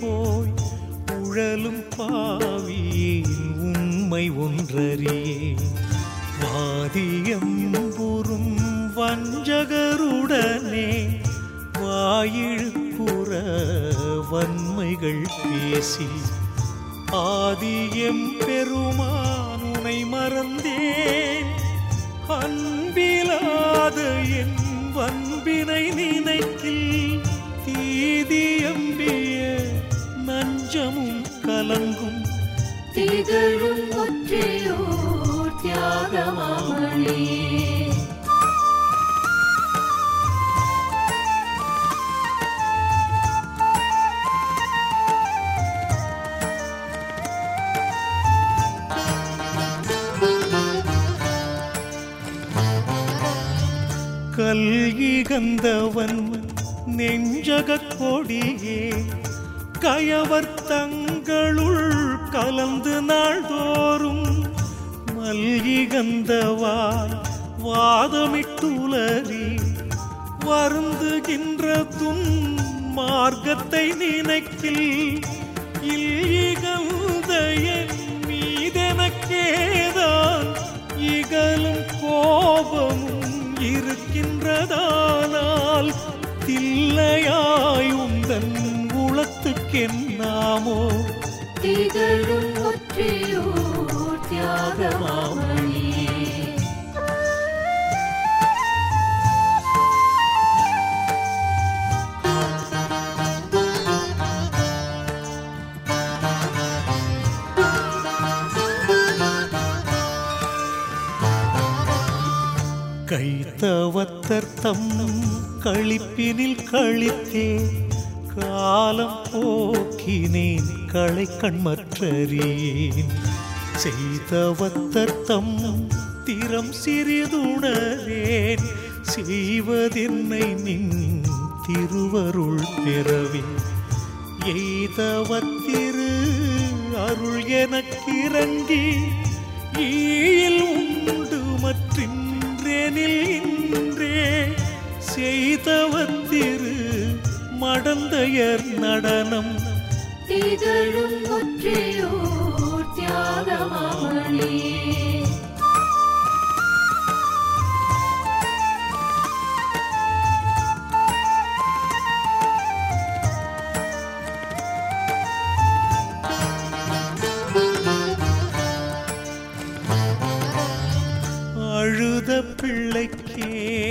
போய் உழலும் பாவியின் உண்மை ஒன்றறியே வாதியம்புறும் வஞ்சகருடனே வாயிழுப்புற வன்மைகள் பேசி ஆதியம் பெருமானுனை மறந்தேன் அன்பிலாத என் வன்பினை நினைக்கில் தீதியம்பிய நஞ்சமும் கலங்கும் திகழும் ஒற்றையோர் தியாகமாமணியே கல்கிகந்தவன் நெஞ்சகக் கொடியே கயவர் தங்களுள் கலந்து நாள்தோறும் மல்கிகந்தவாய் வாதமிட்டுலறி வருந்துகின்ற துன் மார்க்கத்தை நினைக்கில் இல்லிகந்த என் மீதெனக்கேதான் இகலும் கோபமும் இருக்கின்றதானால் தில்லையாய் உந்தன் உளத்துக்கென்னாமோ திகழும் ஒற்றையோர் தியாகமாமணியே கைத்தவத்தர்த்தம் களிப்பினில் கழித்தே காலம் போக்கினேன் களை கண்மற்றறியேன் செய்தவத்தர்த்தம் திறம் சிறிதுணரேன் செய்வதென்னை நின் திருவருள் பெறவே எய்தவத்திரு அருள் எனக்கிறங்கி ஈயில் உண்டு மற்றின்றேனில் இன்றே செய்தவத்திரு மடந்தையர் நடனம் திகழும் ஒற்றையோர் தியாகமாமணியே அழுத பிள்ளைக்கே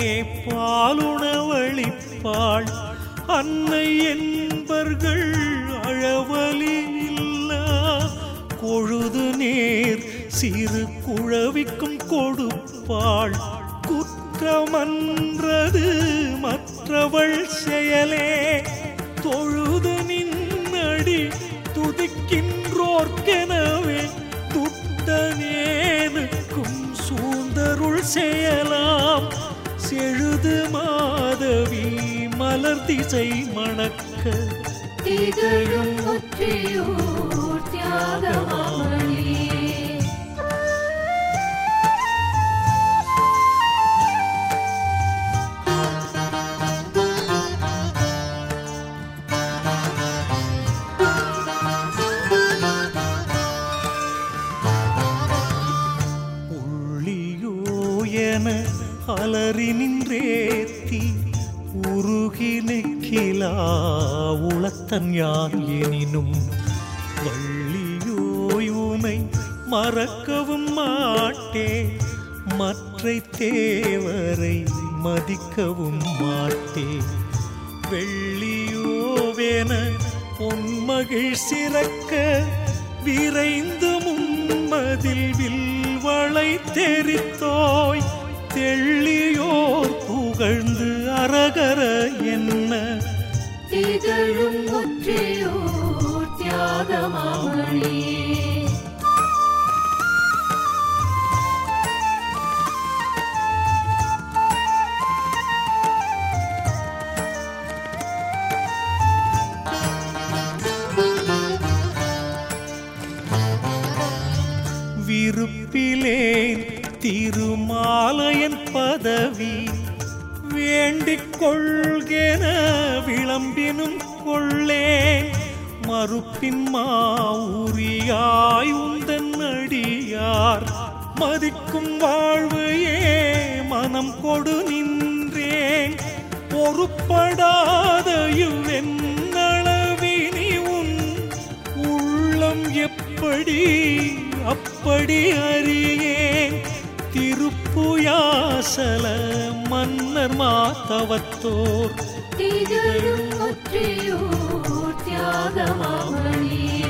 பாலுணவளிப்பாள் அன்னை என்பர்கள் அழவலி இல்லா கொழுது நேர் சிறு குழவிக்கும் கொடுப்பாள் குற்றமன்றது மற்றவள் செயலே தொழுது நின்னடி துதிக்கின்றோர்க்கெனவே துட்டனேனுக்கும் சூந்தருள் செய்யலாம் செழுது மாதவி மலர் திசை மணக்க திகழும் ஒற்றையோர் தியாகமாமணியே உள்ளியோ என அலறி நின்றேத்தி உருகி நெக்கிலா உளத்தன் யார் எனினும் வள்ளியோய் உனை மறக்கவும் மாட்டே மற்றை தேவரை மதிக்கவும் மாட்டே வெள்ளியோவேன பொன்மகிழ் சிறக்க விரைந்து மும்மதில் வில்வளை தெரித்தோய் தெள்ளியோர் புகழ்ந்து அரகர என்ன திகழும் ஒற்றையோர் தியாகமாமணியே விருப்பிலேன் திருமாலையன் பதவி வேண்டிக் கொள்கென விளம்பினும் கொள்ளேன் மறுப்பின் மாவுரியாய் உந்தன் அடியார் மதிக்கும் வாழ்வு ஏ மனம் கொடு நின்றேன் பொறுப்படாத இவ்வென்னளவினி உன் உள்ளம் எப்படி அப்படி அறியேன் திருப்புயாசல மன்னர் மாத்தவத்தோர் திகழும் ஒற்றியூர் தியாகமாமணியே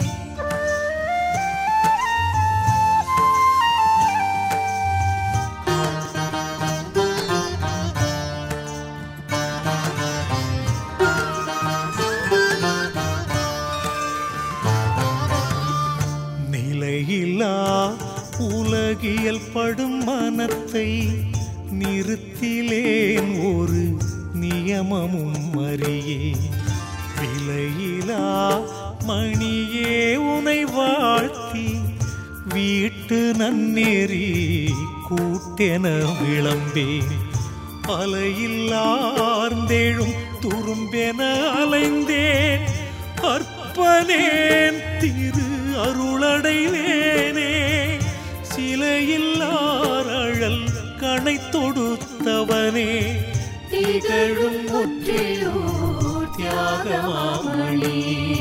நிலையில்லா உலகியல் படும் மனத்தை நிறுத்திலேன் ஒரு நியமமும் அறியே விலையிலா மணியே உனை வாழ்த்தி வீட்டு நன்னேறி கூட்டென விளம்பேன் அலையில்லார்ந்தேழும் துரும்பென அலைந்தேன் அற்பனேன் திரு அருளடைவேனே சிலையில்லார் அழல் கணை தொடுத்தவனே திகழும் ஒற்றியூர் தியாகமாமணியே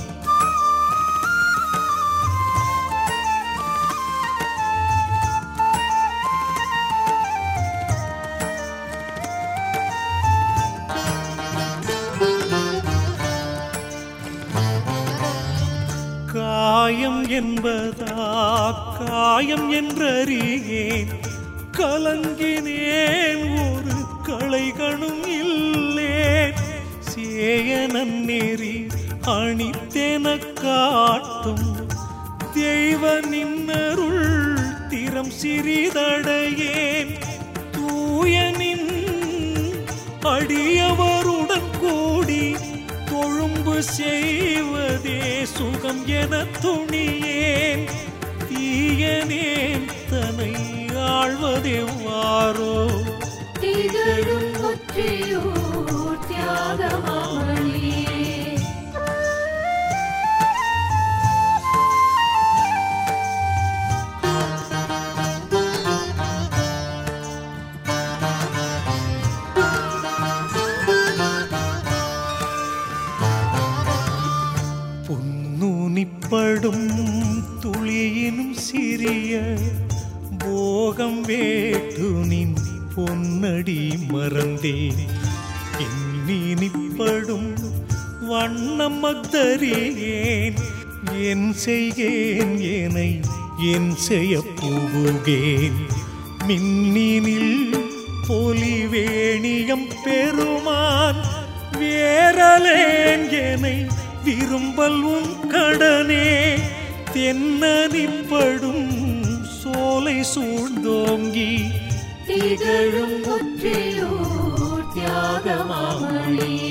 காயம் என்பதா காயம் என்றறியேன் கலங்கினேன் ஒரு களைகணும் இல்லேன் சேயனன் நெறி அணித்தென காட்டும் தெய்வ நின்னருள் திறம் சிறிதடையேன் தூயனின் அடியவருடன் கூடி தொழும்பு செய்வதே சுகம் என துணியேன் தீயனேன் தனை ஆழ்வதெவ்வாறோ திகழும் ஒற்றியூர் தியாகமாமணியே புன்னூனிப்படும் துளியினும் சிறிய போகம் வேட்டு நின் பொன்னடி மறந்தேன் எண்ணினிப்படும் வண்ணம் மக்தறியேன் என் செய்கேன் ஏனை என் செய்ய புகுகேன் மின்னினில் பொலிவேணியம் பெருமான் வேரலேன் எனை விரும்பல் உன் கடனே தென்னனிப்படும் சோலை சூழ்ந்தோங்கி திகழும் ஒற்றியூர் தியாகமாமணியே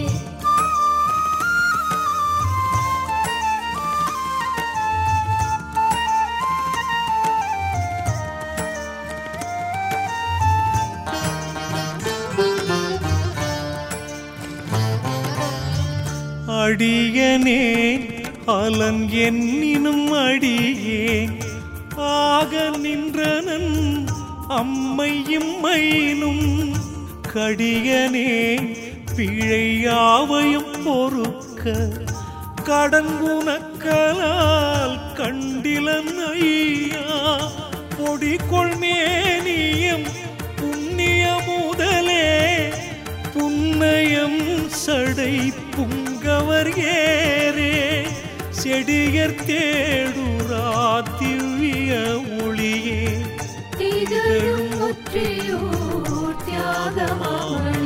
அடியனேன் அலன் என்னினும் அடியேன் ஆக நின்றனன் அம்மையும் மைனும் கடியனே பிழையாவையும் பொறுக்க கடன் உனக்கலால் கண்டிலன் ஐயா பொடி கொள்மேனியம் புண்ணிய முதலே புன்னயம் சடை புங்கவர் ஏரே செடியர் தேடுரா திவ்ய ஒளியே திகழும் ஒற்றியூர் தியாகமாமணியே